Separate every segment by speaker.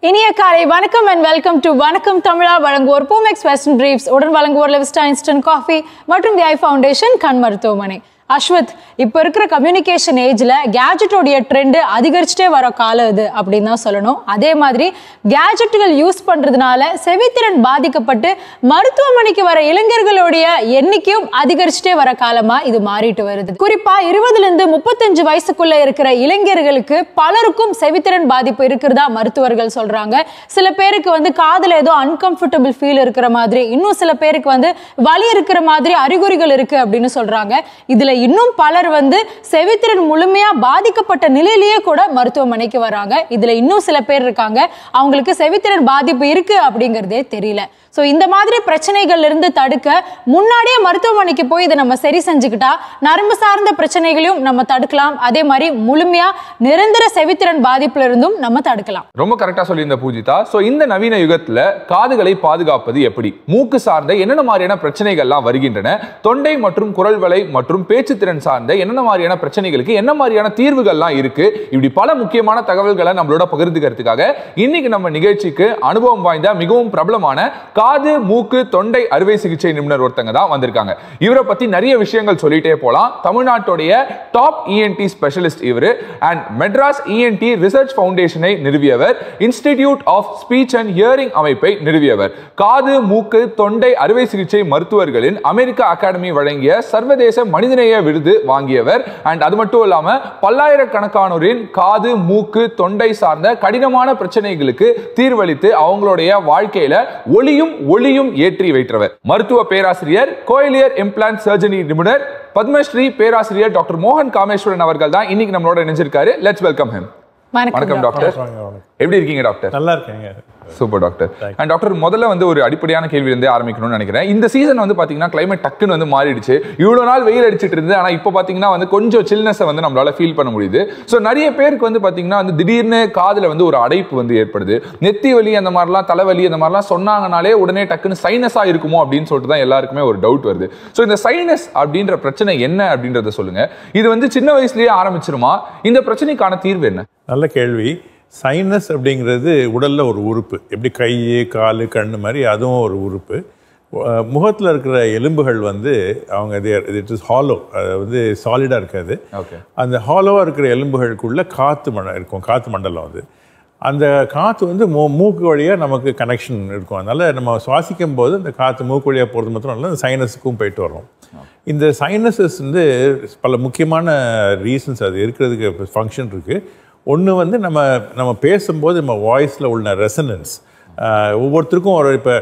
Speaker 1: இனிய காலை வணக்கம் அண்ட் வெல்கம் டு வணக்கம் தமிழா வழங்குவோர் பூமெக்ஸ் வெஸ்டர்ன் பிரீஃப்ஸ் உடன் வழங்குவோர் லெவிஸ்டா இன்ஸ்டன்ட் காஃபி மற்றும் தி ஐ ஃபவுண்டேஷன் கண் மருத்துவமனை அஸ்வத் இப்போ இருக்கிற கம்யூனிகேஷன் ஏஜ்ல கேஜெட்டோடைய ட்ரெண்ட் அதிகரிச்சுட்டே வர காலம் இது அப்படின்னு தான் சொல்லணும் அதே மாதிரி கேஜெட்டுகள் யூஸ் பண்றதுனால செவித்திறன் பாதிக்கப்பட்டு மருத்துவமனைக்கு வர இளைஞர்களுடைய எண்ணிக்கையும் அதிகரிச்சுட்டே வர காலமா இது மாறிட்டு வருது குறிப்பா இருபதுல இருந்து முப்பத்தஞ்சு வயசுக்குள்ள இருக்கிற இளைஞர்களுக்கு பலருக்கும் செவித்திறன் பாதிப்பு இருக்கிறதா மருத்துவர்கள் சொல்றாங்க சில பேருக்கு வந்து காதுல ஏதோ அன்கம்ஃபர்டபுள் ஃபீல் இருக்கிற மாதிரி இன்னும் சில பேருக்கு வந்து வலி இருக்கிற மாதிரி அறிகுறிகள் இருக்கு அப்படின்னு சொல்றாங்க இதுல இன்னும் பலர் வந்து செவித்திறன் முழுமையா பாதிக்கப்பட்ட நிலையிலேயே கூட மருத்துவமனைக்கு வராங்க இதுல இன்னும் சில பேர் இருக்காங்க அவங்களுக்கு செவித்திறன் பாதிப்பு இருக்கு அப்படிங்கறதே தெரியல ஸோ இந்த மாதிரி பிரச்சனைகள்ல இருந்து தடுக்க முன்னாடியே மருத்துவமனைக்கு போய் இதை நம்ம சரி செஞ்சுக்கிட்டா நரம்பு சார்ந்த பிரச்சனைகளையும் நம்ம தடுக்கலாம் அதே மாதிரி முழுமையா நிரந்தர செவித்திறன் பாதிப்புல இருந்தும் நம்ம தடுக்கலாம்
Speaker 2: ரொம்ப கரெக்டா சொல்லியிருந்த பூஜிதா சோ இந்த நவீன யுகத்துல காதுகளை பாதுகாப்பது எப்படி மூக்கு சார்ந்த என்னென்ன மாதிரியான பிரச்சனைகள்லாம் வருகின்றன தொண்டை மற்றும் குரல் வலை மற்றும் பேச்சுத்திறன் சார்ந்த என்னென்ன மாதிரியான பிரச்சனைகளுக்கு என்ன மாதிரியான தீர்வுகள்லாம் இருக்கு இப்படி பல முக்கியமான தகவல்களை நம்மளோட பகிர்ந்துக்கிறதுக்காக இன்னைக்கு நம்ம நிகழ்ச்சிக்கு அனுபவம் வாய்ந்த மிகவும் பிரபலமான காது மூக்கு தொண்டை அறுவை சிகிச்சை நிபுணர் ஒருத்தங்க தான் வந்திருக்காங்க இவரை பத்தி நிறைய விஷயங்கள் சொல்லிட்டே போலாம் தமிழ்நாட்டுடைய டாப் இஎன்டி ஸ்பெஷலிஸ்ட் இவர் அண்ட் மெட்ராஸ் இஎன்டி ரிசர்ச் ஃபவுண்டேஷனை நிறுவியவர் institute of speech and hearing அமைப்பை நிறுவியவர் காது மூக்கு தொண்டை அறுவை சிகிச்சை மருத்துவர்களின் அமெரிக்க அகாடமி வழங்கிய சர்வதேச மனிதநேய விருது வாங்கியவர் அண்ட் அது மட்டும் இல்லாம பல்லாயிரக்கணக்கானோரின் காது மூக்கு தொண்டை சார்ந்த கடினமான பிரச்சனைகளுக்கு தீர்வளித்து அவங்களுடைய வாழ்க்கையில ஒளியும் ஒளியும் ஏற்றி வைத்தவர் மருத்துவ பேராசிரியர் கோயிலியர் இம்ப்ளான்ட் சர்ஜரி நிபுணர் பத்மஸ்ரீ பேராசிரியர் டாக்டர் மோகன் காமேஸ்வரன் அவர்கள் தான் இன்னைக்கு நம்மளோட இணைஞ்சிருக்காரு லெட்ஸ் வெல்கம் ஹிம் வணக்கம் டாக்டர் எப்படி இருக்கீங்க டாக்டர்
Speaker 3: நல்லா இருக்கேங்க
Speaker 2: சூப்பர் டாக்டர் அண்ட் டாக்டர் முதல்ல வந்து ஒரு அடிப்படையான கேள்வி இருந்தே ஆரம்பிக்கணும்னு நினைக்கிறேன் இந்த சீசன் வந்து பாத்தீங்கன்னா கிளைமேட் டக்குன்னு வந்து மாறிடுச்சு இவ்வளவு நாள் வெயில் அடிச்சிட்டு இருந்தது ஆனா இப்போ பாத்தீங்கன்னா வந்து கொஞ்சம் சில்னஸை வந்து நம்மளால ஃபீல் பண்ண முடியுது ஸோ நிறைய பேருக்கு வந்து பாத்தீங்கன்னா வந்து திடீர்னு காதுல வந்து ஒரு அடைப்பு வந்து ஏற்படுது நெத்தி வலி அந்த மாதிரிலாம் தலைவலி அந்த மாதிரிலாம் சொன்னாங்கனாலே உடனே டக்குன்னு சைனஸா இருக்குமோ அப்படின்னு சொல்லிட்டு தான் எல்லாருக்குமே ஒரு டவுட் வருது ஸோ இந்த சைனஸ் அப்படின்ற பிரச்சனை என்ன அப்படின்றத சொல்லுங்க இது வந்து சின்ன வயசுலயே ஆரம்பிச்சிருமா இந்த பிரச்சனைக்கான தீர்வு என்ன
Speaker 3: நல்ல கேள்வி சைனஸ் அப்படிங்கிறது உடலில் ஒரு உறுப்பு எப்படி கை கால் கண்ணு மாதிரி அதுவும் ஒரு உறுப்பு முகத்தில் இருக்கிற எலும்புகள் வந்து அவங்க இட் இஸ் ஹாலோ அது வந்து சாலிடாக இருக்காது
Speaker 2: ஓகே
Speaker 3: அந்த ஹாலோவாக இருக்கிற எலும்புகளுக்குள்ள காற்று மண்டலம் இருக்கும் காற்று மண்டலம் அது அந்த காற்று வந்து மூ மூக்கு வழியாக நமக்கு கனெக்ஷன் இருக்கும் அதனால் நம்ம சுவாசிக்கும் போது அந்த காற்று மூக்கு வழியாக போகிறது மாத்திரம் இல்லை அந்த சைனஸுக்கும் போயிட்டு வரும் இந்த சைனஸஸ் வந்து பல முக்கியமான ரீசன்ஸ் அது இருக்கிறதுக்கு ஃபங்க்ஷன் இருக்குது ஒன்று வந்து நம்ம நம்ம பேசும்போது நம்ம வாய்ஸில் உள்ள ரெசனன்ஸ் ஒவ்வொருத்தருக்கும் ஒரு இப்போ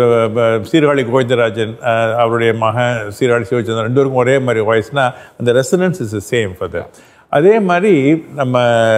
Speaker 3: சீர்காழி கோவிந்தராஜன் அஹ், அவருடைய மகன் சீர்காழி சிவச்சந்திரன் ரெண்டு பேருக்கும் ஒரே மாதிரி வாய்ஸ்னால் அந்த ரெசனன்ஸ் இஸ் சேம் ஃபார் அதே மாதிரி நம்ம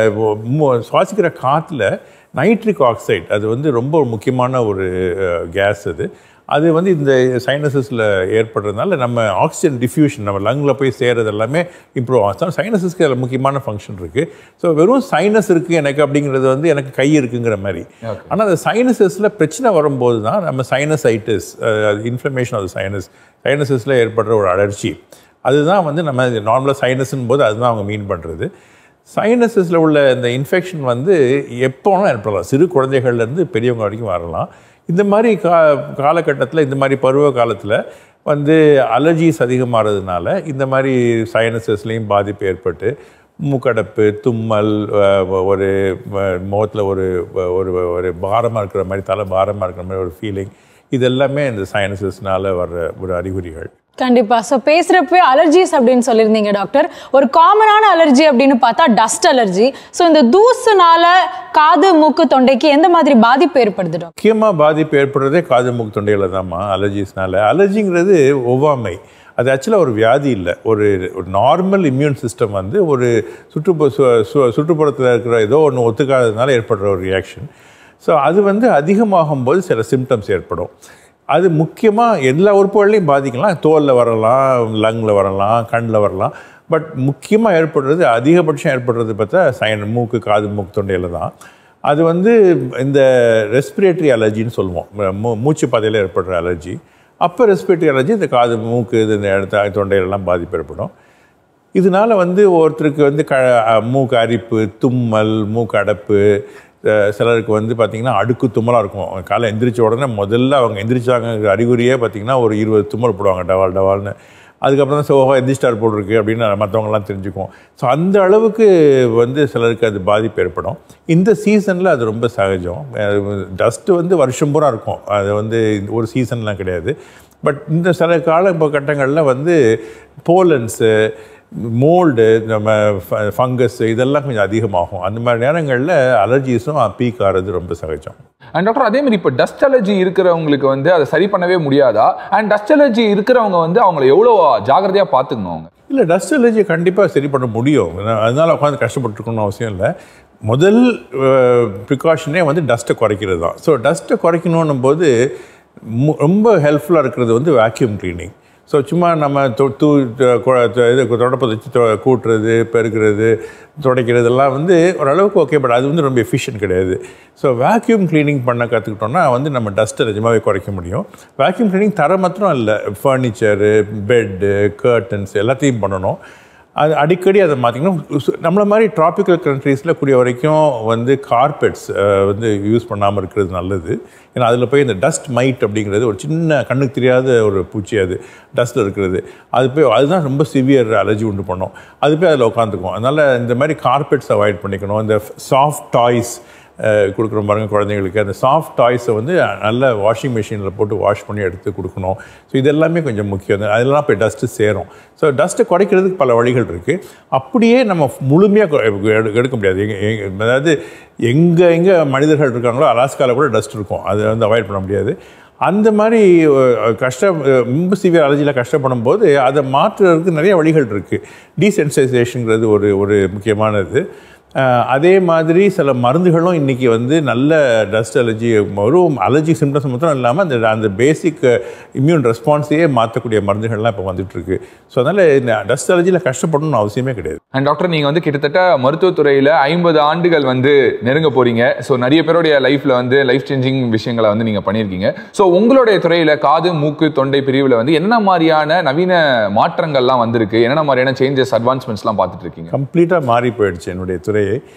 Speaker 3: மு- சுவாசிக்கிற காற்றுல நைட்ரிக் ஆக்சைடு அது வந்து ரொம்ப முக்கியமான ஒரு கேஸ் அது அது வந்து இந்த சைனசஸில் ஏற்படுறதுனால நம்ம ஆக்சிஜன் டிஃப்யூஷன் நம்ம லங்கில் போய் சேர்றது எல்லாமே இம்ப்ரூவ் ஆகும் சைனஸஸ்க்கு அதில் முக்கியமான ஃபங்க்ஷன் இருக்குது ஸோ வெறும் சைனஸ் இருக்குது எனக்கு அப்படிங்கிறது வந்து எனக்கு கை இருக்குங்கிற மாதிரி ஆனால் அந்த சைனசஸில் பிரச்சனை வரும்போது தான் நம்ம சைனசைட்டிஸ் இன்ஃப்ளமேஷன் ஆஃப் சைனஸ் சைனசஸில் ஏற்படுற ஒரு அலர்ஜி அதுதான் வந்து நம்ம நார்மலாக சைனஸ்ன் போது அதுதான் அவங்க மீன் பண்ணுறது சைனஸஸில் உள்ள இந்த இன்ஃபெக்ஷன் வந்து எப்போனா ஏற்படலாம் சிறு குழந்தைகள்லேருந்து பெரியவங்க வரைக்கும் வரலாம் இந்த மாதிரி கா காலகட்டத்தில் இந்த மாதிரி பருவ காலத்தில் வந்து அலர்ஜிஸ் அதிகமாகிறதுனால இந்த மாதிரி சைனஸஸ்லேயும் பாதிப்பு ஏற்பட்டு மூக்கடைப்பு தும்மல் அஹ், ஒரு முகத்தில் ஒரு ஒரு ஒரு பாரமாக இருக்கிற மாதிரி தலை பாரமாக இருக்கிற மாதிரி ஒரு ஃபீலிங் இது எல்லாமே இந்த சைனஸஸ்னால வர்ற ஒரு அறிகுறிகள்
Speaker 1: கண்டிப்பா ஸோ பேசுறப்பவே அலர்ஜிஸ் அப்படின்னு சொல்லியிருந்தீங்க டாக்டர் ஒரு காமனான அலர்ஜி அப்படின்னு பார்த்தா டஸ்ட் அலர்ஜி ஸோ இந்த தூசுனால காது மூக்கு தொண்டைக்கு எந்த மாதிரி பாதிப்பு ஏற்படுது டாக்டர்
Speaker 3: முக்கியமாக பாதிப்பு ஏற்படுறதே காது மூக்கு தொண்டையில் தான்மா அலர்ஜிஸ்னால அலர்ஜிங்கிறது ஒவ்வாமை அது ஆக்சுவலாக ஒரு வியாதி இல்லை ஒரு ஒரு நார்மல் இம்யூன் சிஸ்டம் வந்து ஒரு சுற்றுப்பு சு- சு- சுற்றுப்புறத்தில் இருக்கிற ஏதோ ஒன்று ஒத்துக்காததுனால ஏற்படுற ஒரு ரியாக்ஷன் ஸோ அது வந்து அதிகமாகும் போது சில சிம்டம்ஸ் ஏற்படும் அது முக்கியமாக எல்லா உறுப்புகளையும் பாதிக்கலாம் தோலில் வரலாம் லங்கில் வரலாம் கண்ணில் வரலாம் பட் முக்கியமாக ஏற்படுறது அதிகபட்சம் ஏற்படுறது பார்த்தா சைன் மூக்கு காது மூக்கு தொண்டையில் தான் அது வந்து இந்த ரெஸ்பிரேட்டரி அலர்ஜின்னு சொல்லுவோம் மூ மூச்சு பாதையில் ஏற்படுற அலர்ஜி அப்போ ரெஸ்பிரேட்டரி அலர்ஜி இந்த காது மூக்கு இது இந்த இடத்த தொண்டையிலலாம் பாதிப்பு ஏற்படும் இதனால வந்து ஒருத்தருக்கு வந்து க மூக்கு அரிப்பு தும்மல் மூக்கு அடைப்பு அஹ் சிலருக்கு வந்து பார்த்திங்கன்னா அடுக்கு தும்மலாக இருக்கும் அவங்க காலை எந்திரிச்ச உடனே முதல்ல அவங்க எந்திரிச்சாங்க அறிகுறியே பார்த்திங்கன்னா ஒரு இருபது தும்மல் போடுவாங்க டவால் டவால்னு அதுக்கப்புறம் தான் சோஹா எந்திரிஸ்டார் போட்டிருக்கு அப்படின்னு மற்றவங்கலாம் தெரிஞ்சுக்குவோம் ஸோ அந்த அளவுக்கு வந்து சிலருக்கு அது பாதிப்பு ஏற்படும் இந்த சீசனில் அது ரொம்ப சகஜம் டஸ்ட்டு வந்து வருஷம் பூரா இருக்கும் அது வந்து ஒரு சீசன்லாம் கிடையாது பட் இந்த சில கால கட்டங்களில் வந்து போலன்ஸு மோல்டு நம்ம ஃபங்கஸ் இதெல்லாம் கொஞ்சம் அதிகமாகும் அந்த மாதிரி நேரங்களில் அலர்ஜிஸும் பீக் ஆகிறது ரொம்ப சகஜம்
Speaker 2: அண்ட் டாக்டர் அதே மாதிரி இப்போ டஸ்ட் அலர்ஜி இருக்கிறவங்களுக்கு வந்து அதை சரி பண்ணவே முடியாதா அண்ட் டஸ்ட் அலர்ஜி இருக்கிறவங்க வந்து அவங்கள எவ்வளோ ஜாகிரதையா பார்த்துக்கணும் அவங்க
Speaker 3: இல்லை டஸ்ட் அலர்ஜி கண்டிப்பாக சரி பண்ண முடியும் அதனால் உட்காந்து கஷ்டப்பட்டுருக்கணும்னு அவசியம் இல்லை முதல் ப்ரிகாஷனே வந்து டஸ்ட்டை குறைக்கிறது தான் ஸோ டஸ்ட்டை குறைக்கணும் போது மு- ரொம்ப ஹெல்ப்ஃபுல்லாக இருக்கிறது வந்து வேக்யூம் க்ளீனிங் ஸோ சும்மா நம்ம தொ தூ த- கொ- த- இது தொடப்பை வச்சு தொ- கூட்டுறது பெருக்கிறது துடைக்கிறதெல்லாம் வந்து ஓரளவுக்கு ஓகே பட் அது வந்து ரொம்ப எஃபிஷியன்ட் கிடையாது ஸோ வேக்யூம் க்ளீனிங் பண்ண கற்றுக்கிட்டோம்னா வந்து நம்ம டஸ்ட்டை நிஜமாவே குறைக்க முடியும் வேக்யூம் க்ளீனிங் தர மாத்திரம் இல்லை ஃபர்னிச்சரு பெட்டு கர்டன்ஸ் எல்லாத்தையும் பண்ணணும் அது அடிக்கடி அதை பார்த்தீங்கன்னா சு- நம்மள மாதிரி டிராபிக்கல் கண்ட்ரீஸில் கூடிய வரைக்கும் வந்து கார்பெட்ஸ் வந்து யூஸ் பண்ணாமல் இருக்கிறது நல்லது ஏன்னா அதில் போய் இந்த டஸ்ட் மைட் அப்படிங்கிறது ஒரு சின்ன கண்ணுக்கு தெரியாத ஒரு பூச்சி அது டஸ்ட்டில் இருக்கிறது அது போய் அதுதான் ரொம்ப சிவியர் அலர்ஜி உண்டு பண்ணும் அது போய் அதில் உட்காந்துக்கும் அதனால் இந்த மாதிரி கார்பெட்ஸ் அவாய்ட் பண்ணிக்கணும் இந்த சாஃப்ட் டாய்ஸ் கொடுக்குற பாருங்க குழந்தைங்களுக்கு அந்த சாஃப்ட் டாய்ஸை வந்து நல்ல வாஷிங் மிஷினில் போட்டு வாஷ் பண்ணி எடுத்து கொடுக்கணும் ஸோ இதெல்லாமே கொஞ்சம் முக்கியம் அதெல்லாம் போய் டஸ்ட்டு சேரும் ஸோ டஸ்ட்டை குறைக்கிறதுக்கு பல வழிகள் இருக்குது அப்படியே நம்ம முழுமையாக எடுக்க முடியாது எங்க- எங்க- அதாவது எங்கே எங்கே மனிதர்கள் இருக்காங்களோ அலாஸ்காவில் கூட டஸ்ட் இருக்கும் அதை வந்து அவாய்ட் பண்ண முடியாது அந்த மாதிரி அஹ், கஷ்டம் அஹ், ரொம்ப சிவியர் அலர்ஜியில் கஷ்டப்படும் போது அதை மாற்றுறதுக்கு நிறைய வழிகள் இருக்குது டீசென்சைசேஷனுங்கிறது ஒரு ஒரு முக்கியமானது அஹ், அதே மாதிரி சில மருந்துகளும் இன்றைக்கி வந்து நல்ல டஸ்ட் அலர்ஜி வெறும் அலர்ஜி சிம்டம்ஸ் மட்டும் இல்லாமல் அந்த அந்த பேசிக் இம்யூன் ரெஸ்பான்ஸையே மாற்றக்கூடிய மருந்துகள்லாம் இப்போ வந்துட்டுருக்கு ஸோ அதனால் இந்த டஸ்ட் அலர்ஜியில் கஷ்டப்படணும்னு அவசியமே கிடையாது
Speaker 2: அண்ட் டாக்டர் நீங்க வந்து கிட்டத்தட்ட மருத்துவத்துறையில ஐம்பது ஆண்டுகள் வந்து நெருங்க போறீங்க ஸோ நிறைய பேருடைய லைஃப்ல வந்து லைஃப் சேஞ்சிங் விஷயங்களை வந்து நீங்க பண்ணியிருக்கீங்க ஸோ உங்களுடைய துறையில காது மூக்கு தொண்டை பிரிவுல வந்து என்ன மாதிரியான நவீன மாற்றங்கள்லாம் வந்திருக்கு என்ன மாதிரியான சேஞ்சஸ் அட்வான்ஸ்மெண்ட்ஸ்லாம் பார்த்துட்டு இருக்கீங்க
Speaker 3: கம்ப்ளீட்டாக மாறி போயிடுச்சு என்னுடைய துறையை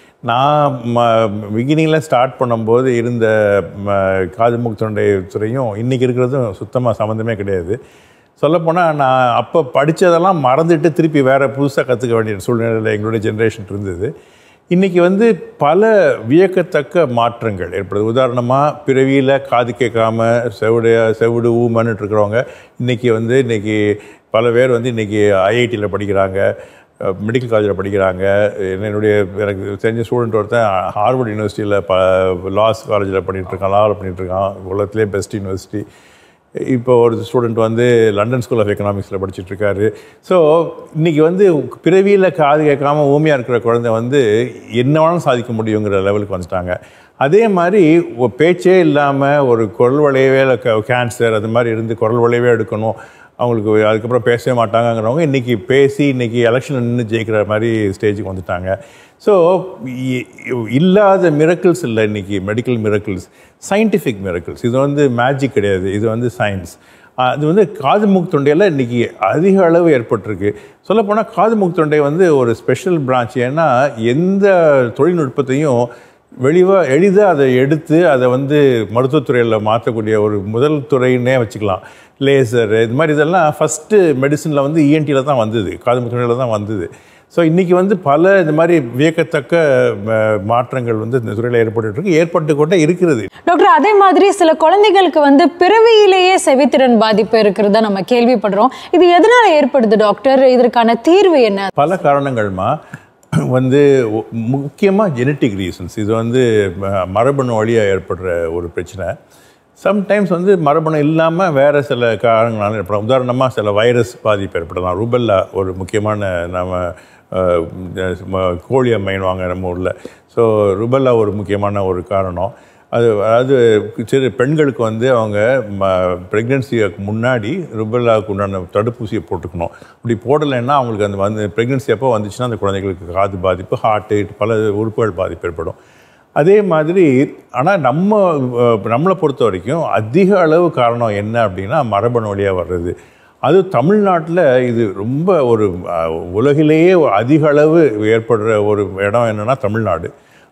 Speaker 3: நான் பிகினிங்கில் ஸ்டார்ட் பண்ணும்போது இருந்த ம, காது மூக்கு தொண்டை துறையும் இன்றைக்கி இருக்கிறதும் சுத்தமாக சம்மந்தமே கிடையாது சொல்லப்போனால் நான் அப்போ படித்ததெல்லாம் மறந்துட்டு திருப்பி வேறு புதுசாக கற்றுக்க வேண்டிய சூழ்நிலையில் எங்களுடைய ஜென்ரேஷன் இருந்தது இன்றைக்கி வந்து பல வியக்கத்தக்க மாற்றங்கள் ஏற்படுது உதாரணமாக பிறவியில் காது கேட்காம செவிடு செவிடு ஊமன்னுட்டு இருக்கிறவங்க இன்றைக்கி வந்து இன்றைக்கி பல பேர் வந்து இன்றைக்கி ஐஐடியில் படிக்கிறாங்க மெடிக்கல் காலேஜில் படிக்கிறாங்க என்னுடைய எனக்கு தெரிஞ்ச ஸ்டூடெண்ட் ஒருத்தன் ஹார்வர்ட் யூனிவர்சிட்டியில் ப லாஸ் காலேஜில் பண்ணிகிட்ருக்கான் லாவில் பண்ணிகிட்ருக்கான் உலகத்திலே பெஸ்ட் யூனிவர்சிட்டி இப்போ ஒரு ஸ்டூடெண்ட் வந்து லண்டன் ஸ்கூல் ஆஃப் எக்கனாமிக்ஸில் படிச்சுட்டு இருக்காரு ஸோ இன்றைக்கி வந்து பிறவியில் காது கேட்காம ஊமையாக இருக்கிற குழந்தை வந்து என்ன வேணாலும் சாதிக்க முடியுங்கிற லெவலுக்கு வந்துட்டாங்க அதே மாதிரி ஒ- பேச்சே இல்லாமல் ஒரு குரல் வளையவே இல்லை கேன்சர் அது மாதிரி இருந்து குரல் வளையவே எடுக்கணும் அவங்களுக்கு அதுக்கப்புறம் பேசவே மாட்டாங்கங்கிறவங்க இன்றைக்கி பேசி இன்றைக்கி எலெக்ஷனில் நின்று ஜெயிக்கிற மாதிரி ஸ்டேஜுக்கு வந்துட்டாங்க ஸோ இல்லாத மிரக்கிள்ஸ் இல்லை இன்றைக்கி மெடிக்கல் மிரக்கிள்ஸ் சயின்டிஃபிக் மிரக்கிள்ஸ் இது வந்து மேஜிக் கிடையாது இது வந்து சயின்ஸ் அது வந்து காது மூக்கு தொண்டையில் இன்றைக்கி அதிக அளவு ஏற்பட்டிருக்கு சொல்லப்போனால் காது மூக்கு தொண்டை வந்து ஒரு ஸ்பெஷல் பிரான்ச் ஏன்னா எந்த தொழில்நுட்பத்தையும் வெளிவாக எளிதாக அதை எடுத்து அதை வந்து மருத்துவத்துறையில் மாற்றக்கூடிய ஒரு முதல் துறைன்னே வச்சுக்கலாம் லேசர் இது மாதிரி இதெல்லாம் ஃபஸ்ட்டு மெடிசனில் வந்து இஎன்டியில் தான் வந்தது காது மூக்கு தான் வந்தது ஸோ இன்றைக்கி வந்து பல இந்த மாதிரி வியக்கத்தக்க ம- மாற்றங்கள் வந்து இந்த துறையில் ஏற்பட்டு இருக்கு ஏற்பட்டு கொண்டே இருக்கிறது
Speaker 1: டாக்டர் அதே மாதிரி சில குழந்தைகளுக்கு வந்து பிறவியிலேயே செவித்திறன் பாதிப்பு இருக்கிறதா நம்ம கேள்விப்படுறோம் இது எதனால ஏற்படுது டாக்டர் இதற்கான தீர்வு என்ன
Speaker 3: பல காரணங்கள்மா வந்து முக்கியமாக ஜெனட்டிக் ரீசன்ஸ் இது வந்து ம- மரபணு வழியாக ஏற்படுற ஒரு பிரச்சனை சம்டைம்ஸ் வந்து மரபணு இல்லாமல் வேறு சில காரணங்களால ஏற்படும் உதாரணமாக சில வைரஸ் பாதிப்பு ஏற்படலாம் ருபெல்லா ஒரு முக்கியமான நம்ம அஹ், ம- கோழி அம்மைன்னுவாங்க நம்ம ஊரில் ஸோ ருபெல்லா ஒரு முக்கியமான ஒரு காரணம் அது அதாவது சிறு பெண்களுக்கு வந்து அவங்க ப்ரெக்னென்சிக்கு முன்னாடி ருபெல்லாவுக்கு உண்டான தடுப்பூசியை போட்டுக்கணும் அப்படி போடலைன்னா அவங்களுக்கு அந்த வந்து ப்ரெக்னென்சி அப்போ வந்துச்சுன்னா அந்த குழந்தைகளுக்கு காது பாதிப்பு ஹார்ட்டு பல உறுப்புகள் பாதிப்பு ஏற்படும் அதே மாதிரி ஆனால் நம்ம அஹ், நம்மளை பொறுத்த வரைக்கும் அதிக அளவு காரணம் என்ன அப்படின்னா மரபணு வழியாக வர்றது அது தமிழ்நாட்டில் இது ரொம்ப ஒரு அஹ், உலகிலேயே அதிக அளவு ஏற்படுற ஒரு இடம் என்னன்னா தமிழ்நாடு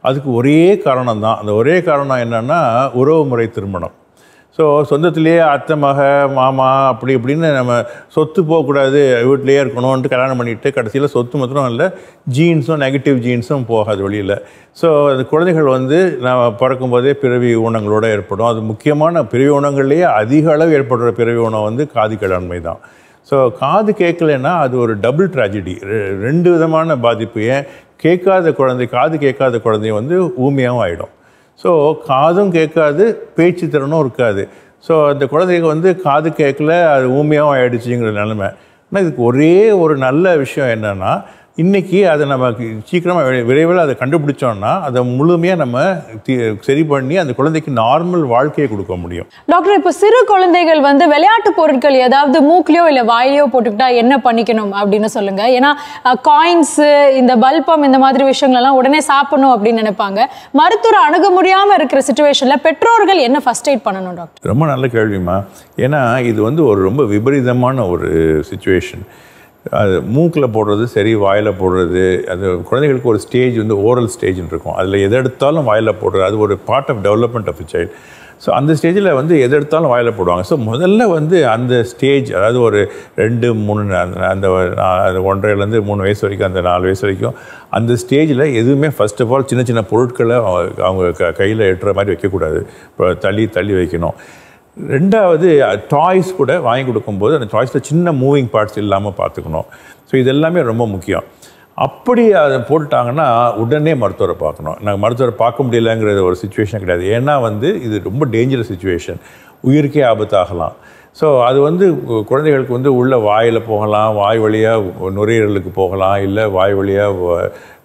Speaker 3: அதுக்கு ஒரே காரணம் தான் அந்த ஒரே காரணம் என்னன்னா உறவு முறை திருமணம் ஸோ சொந்தத்திலேயே அத்தை மக மாமா அப்படி இப்படின்னு நம்ம சொத்து போகக்கூடாது வீட்டிலேயே இருக்கணும்ன்ட்டு கல்யாணம் பண்ணிட்டு கடைசியில் சொத்து மாத்திரம் இல்லை ஜீன்ஸும் நெகட்டிவ் ஜீன்ஸும் போகாது வெளியில் ஸோ அது குழந்தைகள் வந்து நம்ம பிறக்கும்போதே பிறவி ஊனங்களோட ஏற்படும் அது முக்கியமான பிறவி ஊனங்கள்லேயே அதிக அளவு ஏற்படுற பிறவி ஊனம் வந்து காது கேளாண்மை தான் ஸோ காது கேட்கலைன்னா அது ஒரு டபுள் ட்ராஜடி ரெண்டு விதமான பாதிப்பு ஏன் கேட்காத குழந்தை காது கேட்காத குழந்தை வந்து ஊமையாகவும் ஆகிடும் ஸோ காதும் கேட்காது பேச்சு திறனும் இருக்காது ஸோ அந்த குழந்தைக்கு வந்து காது கேட்கல அது ஊமையாகவும் ஆயிடுச்சுங்கிற நிலைமை ஆனால் இதுக்கு ஒரே ஒரு நல்ல விஷயம் என்னென்னா இன்றைக்கி அதை நம்ம சீக்கிரமாக விரைவில் அதை கண்டுபிடிச்சோம்னா அதை முழுமையாக நம்ம தி- சரி பண்ணி அந்த குழந்தைக்கு நார்மல் வாழ்க்கையை கொடுக்க முடியும்
Speaker 1: டாக்டர் இப்போ சிறு குழந்தைகள் வந்து விளையாட்டு பொருட்கள் ஏதாவது மூக்குலயோ இல்ல வாயிலையோ போட்டுக்கிட்டா என்ன பண்ணிக்கணும் அப்படின்னு சொல்லுங்க ஏன்னா காயின்ஸ் இந்த பல்பம் இந்த மாதிரி விஷயங்கள் எல்லாம் உடனே சாப்பிடணும் அப்படின்னு நினைப்பாங்க மருத்துவர் அணுக முடியாம இருக்கிற சுச்சுவேஷன்ல பெற்றோர்கள் என்ன ஃபர்ஸ்ட் எய்ட் பண்ணணும் டாக்டர்
Speaker 3: ரொம்ப நல்ல கேள்விம்மா ஏன்னா இது வந்து ஒரு ரொம்ப விபரீதமான ஒரு சுச்சுவேஷன் அது மூக்கில் போடுறது சரி வாயில் போடுறது அது குழந்தைகளுக்கு ஒரு ஸ்டேஜ் வந்து ஓரல் ஸ்டேஜ்னு இருக்கும் அதில் எதை எடுத்தாலும் வாயில் போடுறது அது ஒரு part of development of child so அந்த ஸ்டேஜில் வந்து எதை எடுத்தாலும் வாயில் போடுவாங்க ஸோ முதல்ல வந்து அந்த ஸ்டேஜ் அதாவது ஒரு ரெண்டு மூணு அந்த- அந்த அந்த ஒன்றரைலேருந்து மூணு வயசு வரைக்கும் அந்த நாலு வயசு வரைக்கும் அந்த ஸ்டேஜில் எதுவுமே ஃபர்ஸ்ட் ஆஃப் ஆல் சின்ன சின்ன பொருட்களை அவங்க- அவங்க க கையில் எட்டுற மாதிரி வைக்கக்கூடாது இப்போ தள்ளி தள்ளி வைக்கணும் ரெண்டாவது டாய்ஸ் கூட வாங்கி கொடுக்கும்போது அந்த டாய்ஸில் சின்ன மூவிங் பார்ட்ஸ் இல்லாமல் பார்த்துக்கணும் ஸோ இது எல்லாமே ரொம்ப முக்கியம் அப்படி அதை போட்டுட்டாங்கன்னா உடனே மருத்துவரை பார்க்கணும் நாங்கள் மருத்துவரை பார்க்க முடியலங்கிறது ஒரு சுச்சுவேஷன் கிடையாது ஏன்னா வந்து இது ரொம்ப டேஞ்சரஸ் சுச்சுவேஷன் உயிருக்கே ஆபத்தாகலாம் ஸோ அது வந்து கு- குழந்தைகளுக்கு வந்து உள்ள வாயில் போகலாம் வாய் வழியாக நுரையீரலுக்கு போகலாம் இல்லை வாய் வழியாக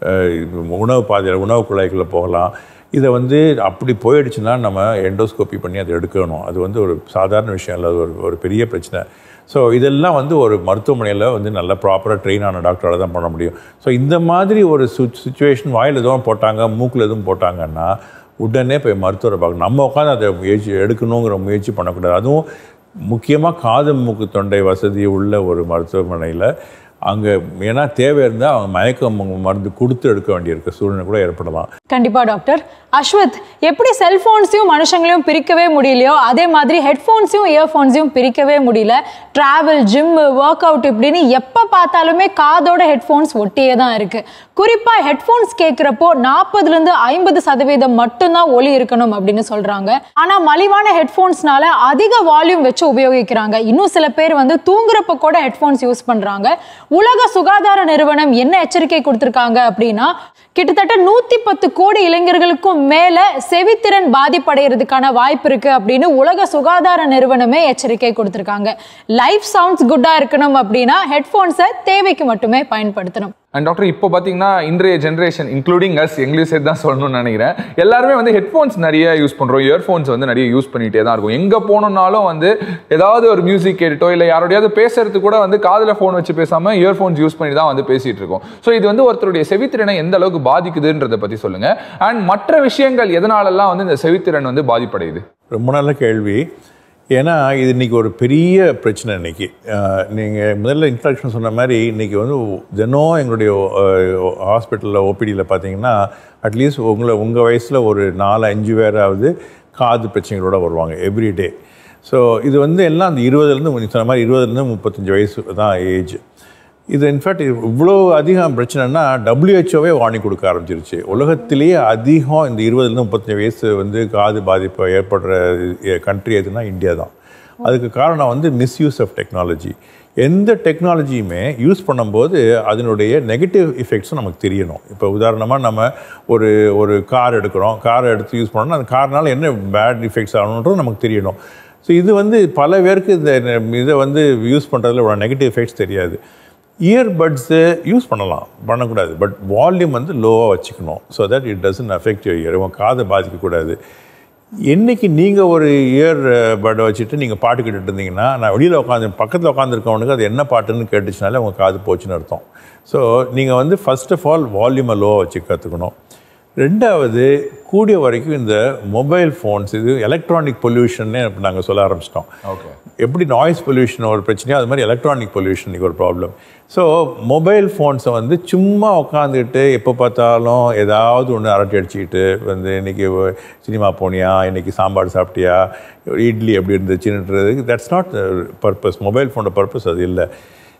Speaker 3: உணவு பாதையில் உணவு குழாய்க்குள்ளே போகலாம் இதை வந்து அப்படி போயிடுச்சுன்னா நம்ம எண்டோஸ்கோப்பி பண்ணி அதை எடுக்கணும் அது வந்து ஒரு சாதாரண விஷயம் இல்லை அது ஒரு ஒரு பெரிய பிரச்சனை ஸோ இதெல்லாம் வந்து ஒரு மருத்துவமனையில் வந்து நல்ல ப்ராப்பராக ட்ரெயின் ஆன டாக்டரால் தான் பண்ண முடியும் ஸோ இந்த மாதிரி ஒரு சுச்சுவேஷன் வாயில் எதுவும் போட்டாங்க மூக்கில் எதுவும் போட்டாங்கன்னா உடனே போய் மருத்துவரை பார்க்கணும் நம்ம உட்காந்து அதை முயற்சி எடுக்கணுங்கிற முயற்சி பண்ணக்கூடாது அதுவும் முக்கியமாக காது மூக்கு தொண்டை வசதி உள்ள ஒரு மருத்துவமனையில் அங்கே ஏன்னா தேவை இருந்தால் அவங்க மயக்க ம- மருந்து கொடுத்து எடுக்க வேண்டியிருக்க சூழ்நிலை கூட ஏற்படலாம்
Speaker 1: கண்டிப்பா டாக்டர் அஸ்வத் எப்படி செல்போன்ஸையும் மனுஷங்களையும் பிரிக்கவே முடியலையோ அதே மாதிரி ஹெட்ஃபோன்ஸையும் இயர்ஃபோன்ஸையும் பிரிக்கவே முடியல டிராவல் ஜிம் ஒர்க் அவுட் இப்படின்னு எப்போ பார்த்தாலுமே காதோட ஹெட்ஃபோன்ஸ் ஒட்டியே தான் இருக்கு குறிப்பா ஹெட்ஃபோன்ஸ் கேட்குறப்போ நாற்பதுலேருந்து ஐம்பது சதவீதம் மட்டும்தான் ஒலி இருக்கணும் அப்படின்னு சொல்றாங்க ஆனா மலிவான ஹெட்ஃபோன்ஸ்னால அதிக வால்யூம் வச்சு உபயோகிக்கிறாங்க இன்னும் சில பேர் வந்து தூங்குறப்ப கூட ஹெட்ஃபோன்ஸ் யூஸ் பண்றாங்க உலக சுகாதார நிறுவனம் என்ன எச்சரிக்கை கொடுத்திருக்காங்க அப்படின்னா கிட்டத்தட்ட நூத்தி பத்து கோடி இளைஞர்களுக்கும் மேல செவித்திறன் பாதிப்படைகிறதுக்கான வாய்ப்பு இருக்கு அப்படின்னு உலக சுகாதார நிறுவனமே எச்சரிக்கை கொடுத்திருக்காங்க லைஃப் சவுண்ட்ஸ் குட்டா இருக்கணும் அப்படின்னா ஹெட்ஃபோன்ஸை தேவைக்கு மட்டுமே பயன்படுத்தணும்
Speaker 2: அண்ட் டாக்டர் இப்போ பார்த்தீங்கன்னா இன்றைய ஜென்ரேஷன் இன்க்ளூடிங் அஸ் எங்களையும் சேர்த்து தான் சொல்லணும்னு நினைக்கிறேன் எல்லாருமே வந்து ஹெட்ஃபோன்ஸ் நிறைய யூஸ் பண்ணுறோம் இயர்ஃபோன்ஸ் வந்து நிறைய யூஸ் பண்ணிகிட்டே தான் இருக்கும் எங்கே போனோம்னாலும் வந்து ஏதாவது ஒரு மியூசிக் கேட்டுட்டோ இல்லை யாரோடையாவது பேசுறதுக்கு கூட வந்து காதில் ஃபோன் வச்சு பேசாமல் இயர்ஃபோன்ஸ் யூஸ் பண்ணி தான் வந்து பேசிகிட்டு இருக்கோம் ஸோ இது வந்து ஒருத்தருடைய செவித்திறனை எந்த அளவுக்கு பாதிக்குதுன்றதை பற்றி சொல்லுங்கள் அண்ட் மற்ற விஷயங்கள் எதனாலலாம் வந்து இந்த செவித்திறன் வந்து பாதிப்படையுது
Speaker 3: ரொம்ப நல்ல கேள்வி ஏன்னா இது இன்னைக்கு ஒரு பெரிய பிரச்சனை இன்னைக்கு நீங்கள் முதல்ல இன்ட்ரடக்ஷன் சொன்ன மாதிரி இன்னைக்கு வந்து தினம் எங்களுடைய ஹாஸ்பிட்டலில் ஓபிடியில் பார்த்தீங்கன்னா அட்லீஸ்ட் உங்களை உங்கள் வயசில் ஒரு நாலு அஞ்சு பேராவது காது பிரச்சனைகளோட வருவாங்க எவ்ரிடே ஸோ இது வந்து எல்லாம் அந்த இருபதுலேருந்து நீங்க சொன்ன மாதிரி இருபதுலேருந்து முப்பத்தஞ்சு வயசு தான் ஏஜ் இது இன்ஃபேக்ட் இவ்வளோ அதிகம் பிரச்சனைனா டபிள்யூஹெச்ஓவே வார்னிங் கொடுக்க ஆரம்பிச்சிருச்சு உலகத்திலேயே அதிகம் இந்த இருபதுலேருந்து முப்பத்தஞ்சு வயசு வந்து காது பாதிப்பு ஏற்படுற கண்ட்ரி எதுனா இந்தியா தான் அதுக்கு காரணம் வந்து மிஸ்யூஸ் ஆஃப் டெக்னாலஜி எந்த டெக்னாலஜியுமே யூஸ் பண்ணும்போது அதனுடைய நெகட்டிவ் எஃபெக்ட்ஸும் நமக்கு தெரியணும் இப்போ உதாரணமாக நம்ம ஒரு ஒரு கார் எடுக்கிறோம் காரை எடுத்து யூஸ் பண்ணோம்னா அந்த கார்னால என்ன பேட் எஃபெக்ட்ஸ் ஆகணுன்றது நமக்கு தெரியணும் ஸோ இது வந்து பல பேருக்கு இந்த இதை வந்து யூஸ் பண்ணுறதுல ஒரு நெகட்டிவ் எஃபெக்ட்ஸ் தெரியாது இயர்பட்ஸு யூஸ் பண்ணலாம் பண்ணக்கூடாது பட் வால்யூம் வந்து லோவாக வச்சுக்கணும் so that it doesn't affect your ear உங்கள் காதை பாதிக்கக்கூடாது என்னைக்கு நீங்கள் ஒரு இயர் பட்டை வச்சுட்டு நீங்கள் பாட்டு கேட்டுட்டு இருந்தீங்கன்னா நான் வெளியில் உட்காந்து பக்கத்தில் உட்காந்துருக்கவனுக்கு அது என்ன பாட்டுன்னு கேட்டுச்சுனாலே உங்கள் காது போச்சுன்னு அர்த்தம் ஸோ நீங்கள் வந்து ஃபர்ஸ்ட் ஆஃப் ஆல் வால்யூமை லோவாக வச்சு கற்றுக்கணும் ரெண்டாவது கூடிய வரைக்கும் இந்த மொபைல் ஃபோன்ஸ் இது எலக்ட்ரானிக் பொல்யூஷன்னே நாங்கள் சொல்ல ஆரம்பிச்சிட்டோம்
Speaker 2: ஓகே
Speaker 3: எப்படி நாய்ஸ் பொல்யூஷன் ஒரு பிரச்சனையோ அது மாதிரி எலக்ட்ரானிக் பொல்யூஷன் ஒரு ப்ராப்ளம் ஸோ மொபைல் ஃபோன்ஸை வந்து சும்மா உட்காந்துக்கிட்டு எப்போ பார்த்தாலும் ஏதாவது ஒன்று அரட்டை அடிச்சுக்கிட்டு வந்து இன்னைக்கு சினிமா போனியா இன்னைக்கு சாம்பார் சாப்பிட்டியா இட்லி எப்படி இருந்துச்சுன்றது தட்ஸ் நாட் பர்பஸ் மொபைல் ஃபோனோட பர்பஸ் அது இல்லை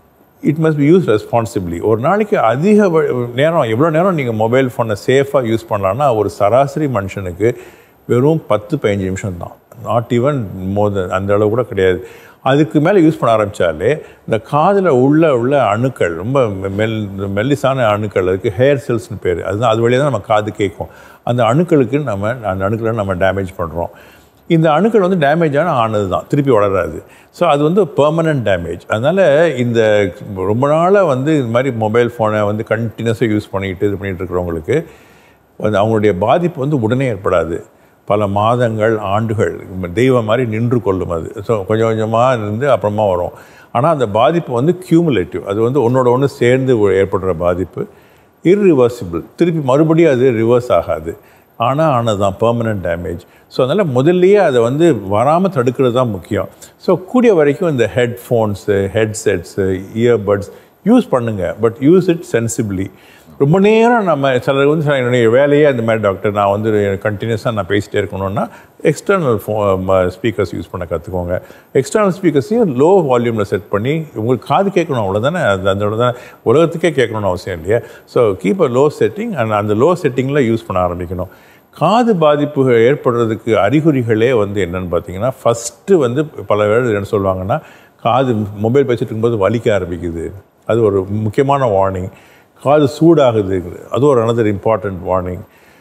Speaker 3: it must be use responsibly ஒரு நாளைக்கு அதிக வ- நேரம் எவ்வளோ நேரம் நீங்கள் மொபைல் ஃபோனை சேஃபாக யூஸ் பண்ணலான்னா ஒரு சராசரி மனுஷனுக்கு வெறும் பத்து பதினஞ்சு நிமிஷம் தான் நாட் ஈவன் மோர் அந்த அளவு கூட கிடையாது அதுக்கு மேலே யூஸ் பண்ண ஆரம்பித்தாலே இந்த காதில் உள்ள உள்ள அணுக்கள் ரொம்ப மெல் மெல்லிசான அணுக்கள் அதுக்கு ஹேர் செல்ஸ்னு பேர் அதுதான் அது வழியாக தான் நம்ம காது கேட்கும் அந்த அணுக்களுக்கு நம்ம அந்த அணுக்களை நம்ம டேமேஜ் பண்ணுறோம் இந்த அணுக்கள் வந்து டேமேஜ் ஆனால் ஆனது தான் திருப்பி வளராது ஸோ அது வந்து பெர்மனன்ட் டேமேஜ் அதனால் இந்த ரொம்ப நாளாக வந்து இது மாதிரி மொபைல் ஃபோனை வந்து கண்டினியூஸாக யூஸ் பண்ணிக்கிட்டு இது பண்ணிகிட்டு இருக்கிறவங்களுக்கு வந்து அவங்களுடைய பாதிப்பு வந்து உடனே ஏற்படாது பல மாதங்கள் ஆண்டுகள் தெய்வம் மாதிரி நின்று கொள்ளும் அது ஸோ கொஞ்சம் கொஞ்சமாக இருந்து அப்புறமா வரும் ஆனால் அந்த பாதிப்பு வந்து கியூமுலேட்டிவ் அது வந்து ஒன்றோட ஒன்று சேர்ந்து ஏற்படுற பாதிப்பு irreversible திருப்பி மறுபடியும் அது ரிவர்ஸ் ஆகாது ஆனால் ஆனது தான் பெர்மனன்ட் டேமேஜ் ஸோ அதனால் முதல்லயே அதை வந்து வராமல் தடுக்கிறது தான் முக்கியம் ஸோ கூடிய வரைக்கும் இந்த ஹெட்ஃபோன்ஸு ஹெட்செட்ஸு இயர்பட்ஸ் யூஸ் பண்ணுங்க பட் யூஸ் இட் சென்சிபிளி ரொம்ப நேரம் நம்ம சிலர் வந்து "சார், என்னுடைய வேலையே அந்த மாதிரி டாக்டர் நான் வந்து கண்டினியூஸாக நான் பேசிட்டே இருக்கணும்னா எக்ஸ்டர்னல் ஃபோ ஸ்பீக்கர்ஸ் யூஸ் பண்ண கற்றுக்கோங்க எக்ஸ்டர்னல் ஸ்பீக்கர்ஸையும் லோ வால்யூமில் செட் பண்ணி உங்களுக்கு காது கேட்கணும் அவ்வளோதானே அது அதோட தான் உலகத்துக்கே கேட்கணும்னு அவசியம் இல்லையா so keep a low setting and அந்த லோ செட்டிங்கில் யூஸ் பண்ண ஆரம்பிக்கணும் காது பாதிப்புகள் ஏற்படுறதுக்கு அறிகுறிகளே வந்து என்னன்னு பார்த்தீங்கன்னா ஃபஸ்ட்டு வந்து பல பேர் என்ன சொல்லுவாங்கன்னா காது மொபைல் பேசிட்டு இருக்கும்போது வலிக்க ஆரம்பிக்குது அது ஒரு முக்கியமான வார்னிங் காது சூடாகுது அது ஒரு அனதர் இம்பார்ட்டன்ட் வார்னிங்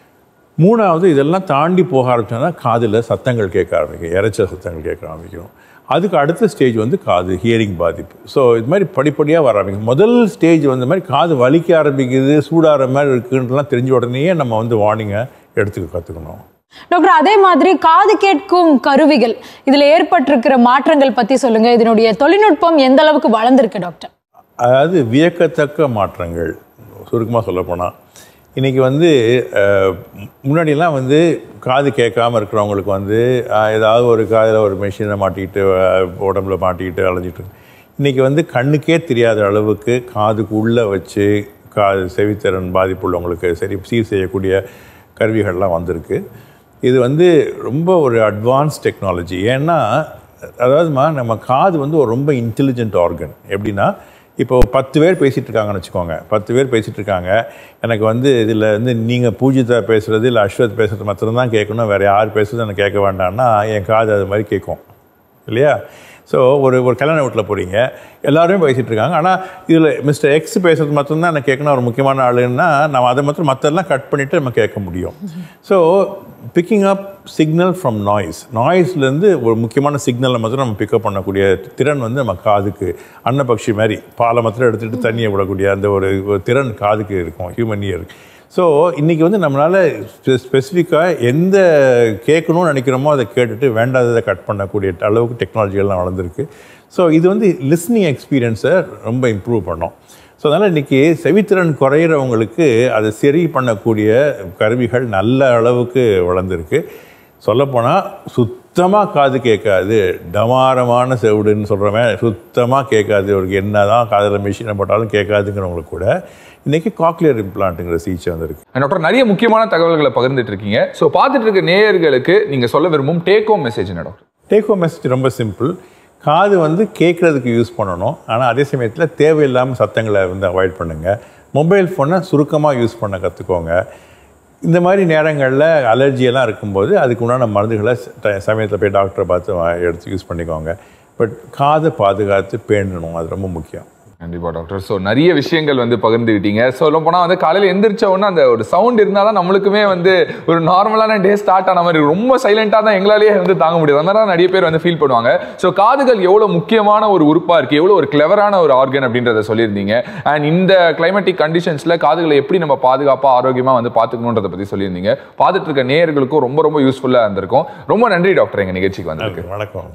Speaker 3: மூணாவது இதெல்லாம் தாண்டி போக ஆரம்பிச்சோன்னா காதில் சத்தங்கள் கேட்க ஆரம்பிக்கும் இறைச்ச சத்தங்கள் கேட்க ஆரம்பிக்கும் அதுக்கு அடுத்த ஸ்டேஜ் வந்து காது ஹியரிங் பாதிப்பு ஸோ இது மாதிரி படிப்படியாக வர ஆரம்பிக்கும் முதல் ஸ்டேஜ் வந்து மாதிரி காது வலிக்க ஆரம்பிக்குது சூடாகிற மாதிரி இருக்குன்றலாம் தெரிஞ்ச உடனேயே நம்ம வந்து வார்னிங்கை எடுத்துக்க கற்றுக்கணும்
Speaker 1: டாக்டர் அதே மாதிரி காது கேட்கும் கருவிகள் இதுல ஏற்பட்டிருக்கிற மாற்றங்கள் பத்தி சொல்லுங்க இதனுடைய தொழில்நுட்பம் எந்த அளவுக்கு வளர்ந்திருக்கு டாக்டர்
Speaker 3: அதாவது வியக்கத்தக்க மாற்றங்கள் சுருக்கமாக சொல்லப்போனால் இன்றைக்கி வந்து அஹ், முன்னாடியெல்லாம் வந்து காது கேட்காம இருக்கிறவங்களுக்கு வந்து அஹ், ஏதாவது ஒரு காதில் ஒரு மெஷினை மாட்டிக்கிட்டு அஹ், உடம்புல மாட்டிக்கிட்டு அலைஞ்சிட்டு இன்றைக்கி வந்து கண்ணுக்கே தெரியாத அளவுக்கு காதுக்கு உள்ளே வச்சு காது செவித்திறன் பாதிப்பு உள்ளவங்களுக்கு சரி சீர் செய்யக்கூடிய கருவிகள்லாம் வந்திருக்கு இது வந்து ரொம்ப ஒரு அட்வான்ஸ் டெக்னாலஜி ஏன்னா அதாவதுமா நம்ம காது வந்து ஒரு ரொம்ப இன்டெலிஜென்ட் ஆர்கன் எப்படின்னா இப்போ பத்து பேர் பேசிகிட்டு இருக்காங்கன்னு வச்சுக்கோங்க பத்து பேர் பேசிகிட்டு இருக்காங்க எனக்கு வந்து இதில் வந்து நீங்கள் பூஜிதா பேசுகிறது இல்லை அஸ்வத் பேசுகிறது மாத்திரம்தான் கேட்கணும் வேறு யார் பேசுறது எனக்கு கேட்க வேண்டாம்னா என் காது அது மாதிரி கேட்கும் இல்லையா ஸோ ஒரு ஒரு கல்யாண வீட்டில் போகிறீங்க எல்லாருமே பேசிகிட்டு இருக்காங்க ஆனால் இதில் மிஸ்டர் எக்ஸ் பேசுறது மட்டும்தான் எனக்கு கேட்கணும் ஒரு முக்கியமான ஆளுன்னா நம்ம அதை மாத்திரம் மற்றெல்லாம் கட் பண்ணிவிட்டு நம்ம கேட்க முடியும் so picking up signal from noise நாய்ஸ்லேருந்து ஒரு முக்கியமான சிக்னலை மாத்திரம் நம்ம பிக்கப் பண்ணக்கூடிய திறன் வந்து நம்ம காதுக்கு அன்னபக்ஷி மாதிரி பாலை மாத்திரம் எடுத்துகிட்டு தண்ணியை விடக்கூடிய அந்த ஒரு ஒரு திறன் காதுக்கு இருக்கும் ஹியூமன் இயர் ஸோ இன்றைக்கி வந்து நம்மளால் ஸ்பெசிஃபிக்காக எந்த கேட்கணும்னு நினைக்கிறோமோ அதை கேட்டுட்டு வேண்டாததை கட் பண்ணக்கூடிய அளவுக்கு டெக்னாலஜிகள்லாம் வளர்ந்துருக்கு ஸோ இது வந்து லிஸ்னிங் எக்ஸ்பீரியன்ஸை ரொம்ப இம்ப்ரூவ் பண்ணோம் ஸோ அதனால் இன்றைக்கி செவித்திறன் குறையிறவங்களுக்கு அதை சரி பண்ணக்கூடிய கருவிகள் நல்ல அளவுக்கு வளர்ந்துருக்கு சொல்லப்போனால் சுத்தமாக காது கேட்காது டமாரமான செவிடுன்னு சொல்கிறவன் சுத்தமாக கேட்காது அவருக்கு என்ன தான் காதில் மிஷினை போட்டாலும் கேட்காதுங்கிறவங்களுக்கு கூட இன்றைக்கி காக்லியர் இம்ப்ளான்ட்டுங்கிற சிகிச்சை வந்திருக்கு
Speaker 2: டாக்டர் நிறைய முக்கியமான தகவல்களை பகிர்ந்துட்டு இருக்கீங்க ஸோ பார்த்துட்டு இருக்க நேயர்களுக்கு நீங்க சொல்ல விரும்பும் டேக் ஹோம் மெசேஜ் என்ன டாக்டர்
Speaker 3: டேக் ஹோம் மெசேஜ் ரொம்ப சிம்பிள் காது வந்து கேட்குறதுக்கு யூஸ் பண்ணணும் ஆனால் அதே சமயத்தில் தேவையில்லாமல் சத்தங்களை வந்து அவாய்ட் பண்ணுங்கள் மொபைல் ஃபோனை சுருக்கமாக யூஸ் பண்ண கற்றுக்கோங்க இந்த மாதிரி நேரங்களில் அலர்ஜியெல்லாம் இருக்கும்போது அதுக்கு உண்டான மருந்துகளை ச- சமயத்தில் போய் டாக்டரை பார்த்து வா- எடுத்து யூஸ் பண்ணிக்கோங்க பட் காதை பாதுகாத்து பேணணும் அது ரொம்ப முக்கியம்
Speaker 2: கண்டிப்பா டாக்டர் ஸோ நிறைய விஷயங்கள் வந்து பகிர்ந்துக்கிட்டீங்க சொல்ல போனா வந்து காலையில் எந்திரிச்ச உடனே அந்த ஒரு சவுண்ட் இருந்தால் தான் நம்மளுக்குமே வந்து ஒரு நார்மலான டே ஸ்டார்ட் ஆன மாதிரி இருக்கும். ரொம்ப சைலண்டாக தான் எங்களாலேயே வந்து தாங்க முடியாது அந்த மாதிரி தான் நிறைய பேர் வந்து ஃபீல் பண்ணுவாங்க ஸோ காதுகள் எவ்வளோ முக்கியமான ஒரு உறுப்பாக இருக்குது எவ்வளோ ஒரு கிளவரான ஒரு ஆர்கன் அப்படின்றத சொல்லியிருந்தீங்க அண்ட் இந்த கிளைமேட்டிக் கண்டிஷன்ஸில் காதுகளை எப்படி நம்ம பாதுகாப்பாக ஆரோக்கியமாக வந்து பார்த்துக்கணுன்றதை பற்றி சொல்லியிருந்தீங்க பார்த்துட்டு இருக்க நேயர்களுக்கும் ரொம்ப ரொம்ப யூஸ்ஃபுல்லாக இருந்திருக்கும் ரொம்ப நன்றி டாக்டர் எங்கள் நிகழ்ச்சிக்கு வந்திருக்கு
Speaker 3: வணக்கம்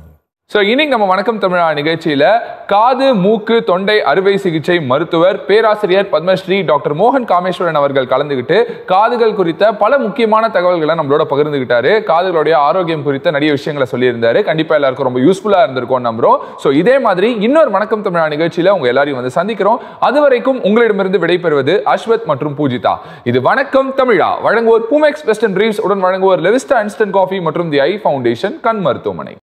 Speaker 2: ஸோ இன்னைக்கு நம்ம வணக்கம் தமிழா நிகழ்ச்சியில காது மூக்கு தொண்டை அறுவை சிகிச்சை மருத்துவர் பேராசிரியர் பத்மஸ்ரீ டாக்டர் மோகன் காமேஸ்வரன் அவர்கள் கலந்துகிட்டு காதுகள் குறித்த பல முக்கியமான தகவல்களை நம்மளோட பகிர்ந்துகிட்டாரு காதுகளுடைய ஆரோக்கியம் குறித்த நிறைய விஷயங்களை சொல்லியிருந்தாரு கண்டிப்பா எல்லாருக்கும் ரொம்ப யூஸ்ஃபுல்லா இருந்திருக்கும் நம்புறோம் ஸோ இதே மாதிரி இன்னொரு வணக்கம் தமிழா நிகழ்ச்சியில உங்க எல்லாரையும் வந்து சந்திக்கிறோம் அது வரைக்கும் உங்களிடமிருந்து விடைபெறுவது அஸ்வத் மற்றும் பூஜிதா இது வணக்கம் தமிழா வழங்குவோர் பூமெக்ஸ் வெஸ்டர்ன் ரீவ்ஸ் உடன் வழங்குவோர் லெவிஸ்டா இன்ஸ்டன்ட் காஃபி மற்றும் தி ஐ ஃபவுண்டேஷன் கண் மருத்துவமனை